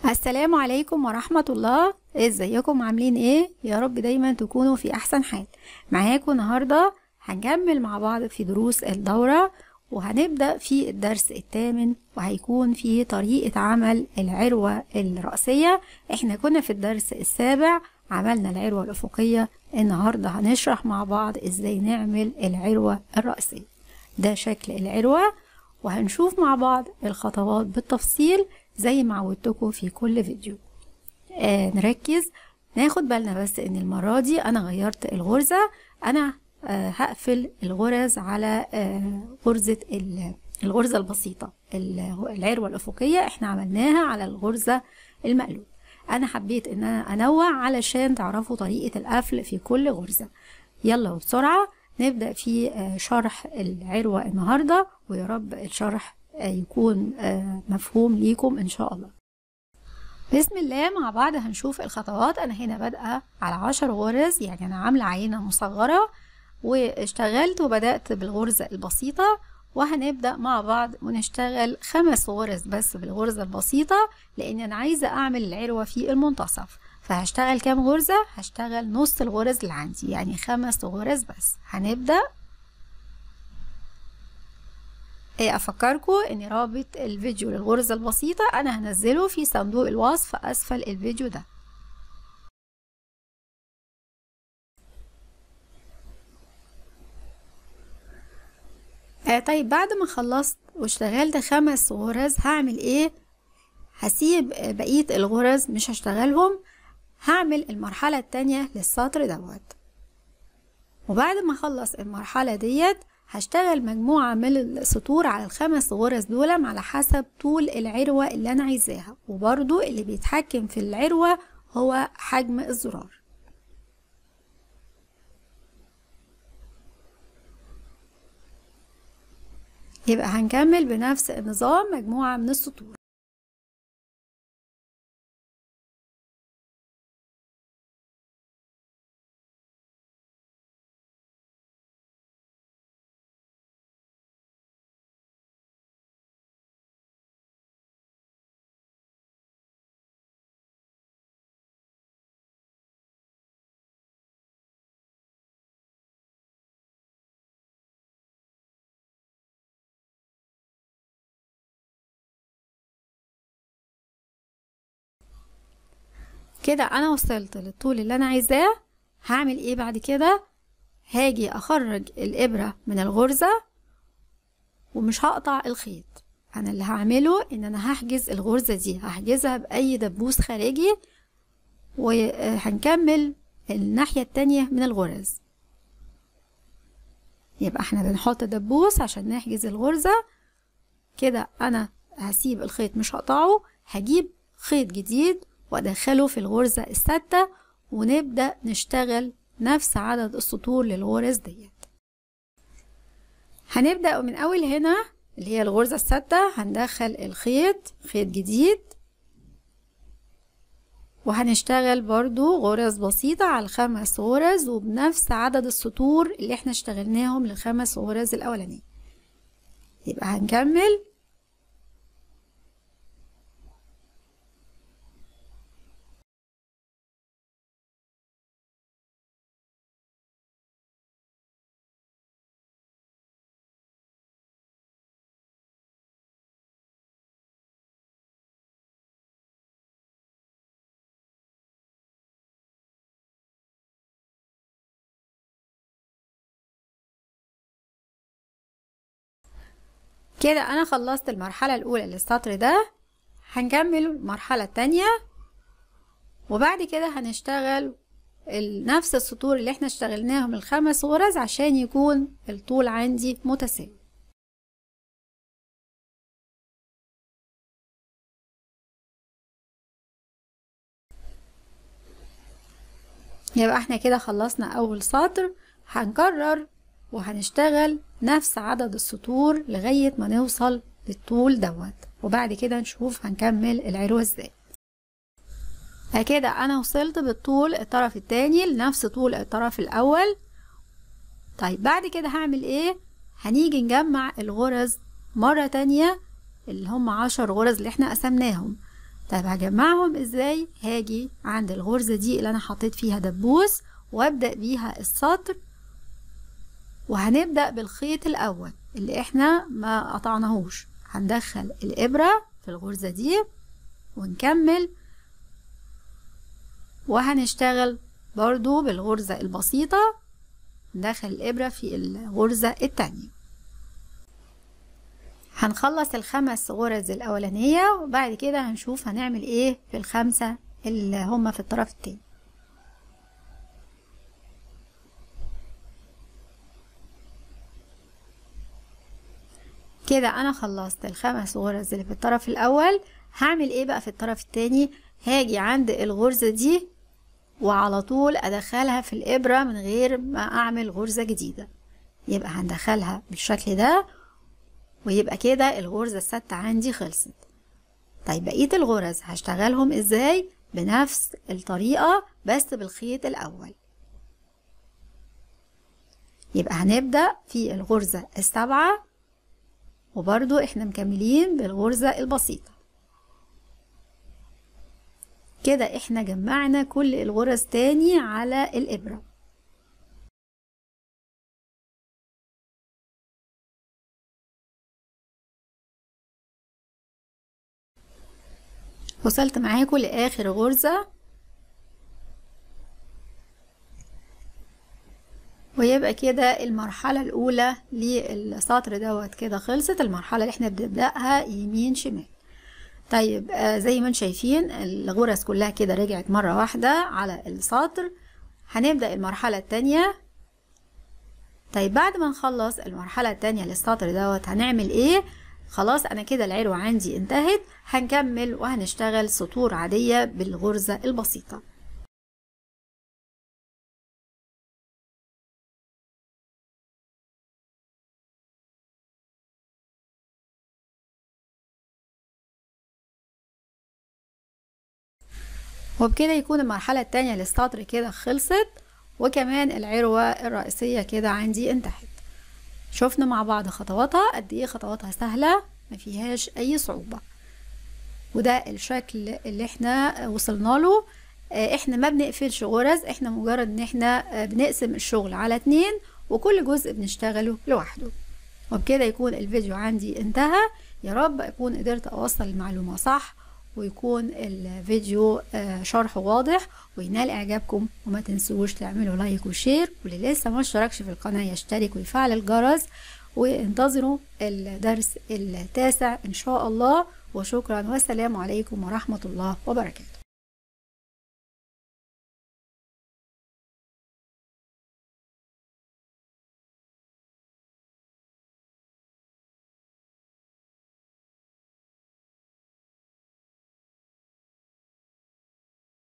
السلام عليكم ورحمة الله ازيكم عاملين ايه يا رب دايما تكونوا في احسن حال معاكم النهاردة هنكمل مع بعض في دروس الدورة وهنبدأ في الدرس الثامن وهيكون في طريقة عمل العروة الرأسية احنا كنا في الدرس السابع عملنا العروة الأفقية النهاردة هنشرح مع بعض ازاي نعمل العروة الرأسية ده شكل العروة وهنشوف مع بعض الخطوات بالتفصيل زي ما عودتكم في كل فيديو آه نركز ناخد بالنا بس ان المرة دي انا غيرت الغرزة انا آه هقفل الغرز على آه غرزة الغرزة البسيطة العروة الافقية احنا عملناها على الغرزة المقلوب انا حبيت ان انا انوع علشان تعرفوا طريقة القفل في كل غرزة يلا وبسرعة نبدأ في شرح العروة النهاردة ويا رب الشرح يكون مفهوم ليكم إن شاء الله بسم الله مع بعض هنشوف الخطوات أنا هنا بادئة على عشر غرز يعني أنا عاملة عينة مصغرة واشتغلت وبدأت بالغرزة البسيطة وهنبدأ مع بعض ونشتغل خمس غرز بس بالغرزة البسيطة لأن أنا عايزة أعمل العروة في المنتصف فهشتغل كام غرزة هشتغل نص الغرز اللي عندي يعني خمس غرز بس هنبدأ افكركم ان رابط الفيديو للغرزة البسيطة انا هنزله في صندوق الوصف اسفل الفيديو ده آه طيب بعد ما خلصت واشتغلت خمس غرز هعمل ايه هسيب بقية الغرز مش هشتغلهم هعمل المرحلة التانية للسطر دوت وبعد ما اخلص المرحلة ديت هشتغل مجموعة من السطور على الخمس غرز دول على حسب طول العروة اللي انا عايزاها وبرضو اللي بيتحكم في العروة هو حجم الزرار يبقى هنكمل بنفس النظام مجموعة من السطور كده انا وصلت للطول اللي انا عايزاه هعمل ايه بعد كده هاجي اخرج الابرة من الغرزة ومش هقطع الخيط انا اللي هعمله ان انا هحجز الغرزة دي هحجزها باي دبوس خارجي وهنكمل الناحية التانية من الغرز يبقى احنا بنحط دبوس عشان نحجز الغرزة كده انا هسيب الخيط مش هقطعه هجيب خيط جديد وادخله في الغرزة الستة ونبدأ نشتغل نفس عدد السطور للغرز ديت هنبدأ من أول هنا اللي هي الغرزة الستة هندخل الخيط خيط جديد وهنشتغل برضو غرز بسيطة على الخمس غرز وبنفس عدد السطور اللي احنا اشتغلناهم للخمس غرز الأولانية يبقى هنكمل كده انا خلصت المرحلة الاولى للسطر ده هنكمل المرحلة التانية وبعد كده هنشتغل نفس السطور اللي احنا اشتغلناهم الخمس غرز عشان يكون الطول عندي متساوي يبقى احنا كده خلصنا اول سطر هنكرر وهنشتغل نفس عدد السطور لغاية ما نوصل للطول دوت وبعد كده نشوف هنكمل العروة ازاي كده انا وصلت بالطول الطرف التاني لنفس طول الطرف الاول طيب بعد كده هعمل ايه هنيجي نجمع الغرز مرة تانية اللي هم عشر غرز اللي احنا قسمناهم طيب هجمعهم ازاي هاجي عند الغرزة دي اللي انا حطيت فيها دبوس وابدأ بيها السطر وهنبدأ بالخيط الاول اللي احنا ما قطعناهوش هندخل الابرة في الغرزة دي ونكمل وهنشتغل برضو بالغرزة البسيطة ندخل الإبرة في الغرزة التانية هنخلص الخمس غرز الأولانية وبعد كده هنشوف هنعمل ايه في الخمسة اللي هما في الطرف التاني كده انا خلصت الخمس غرز اللي في الطرف الاول هعمل ايه بقى في الطرف التاني هاجي عند الغرزة دي وعلى طول ادخلها في الابرة من غير ما اعمل غرزة جديدة يبقى هندخلها بالشكل ده ويبقى كده الغرزة الستة عندي خلصت طيب بقية الغرز هشتغلهم ازاي بنفس الطريقة بس بالخيط الاول يبقى هنبدأ في الغرزة السابعة وبرضو احنا مكملين بالغرزة البسيطة كده احنا جمعنا كل الغرز تاني على الإبرة وصلت معاكم لآخر غرزة ويبقى كده المرحلة الأولى للسطر دوت كده خلصت المرحلة اللي احنا بنبدأها يمين شمال طيب آه زي ما انتم شايفين الغرز كلها كده رجعت مرة واحدة على السطر هنبدأ المرحلة التانية طيب بعد ما نخلص المرحلة التانية للسطر دوت هنعمل ايه خلاص انا كده العروة عندي انتهت هنكمل وهنشتغل سطور عادية بالغرزة البسيطة وبكده يكون المرحلة التانية للسطر كده خلصت وكمان العروة الرئيسية كده عندي انتهت شفنا مع بعض خطواتها قد ايه خطواتها سهلة ما فيهاش اي صعوبة وده الشكل اللي احنا وصلنا له احنا ما بنقفلش غرز احنا مجرد ان احنا بنقسم الشغل على اتنين وكل جزء بنشتغله لوحده وبكده يكون الفيديو عندي انتهى يا رب اكون قدرت اوصل المعلومة صح ويكون الفيديو شرح واضح وينال اعجابكم وما تنسوش تعملوا لايك وشير واللي لسه ما اشتركش في القناه يشترك ويفعل الجرس وانتظروا الدرس التاسع ان شاء الله وشكرا والسلام عليكم ورحمه الله وبركاته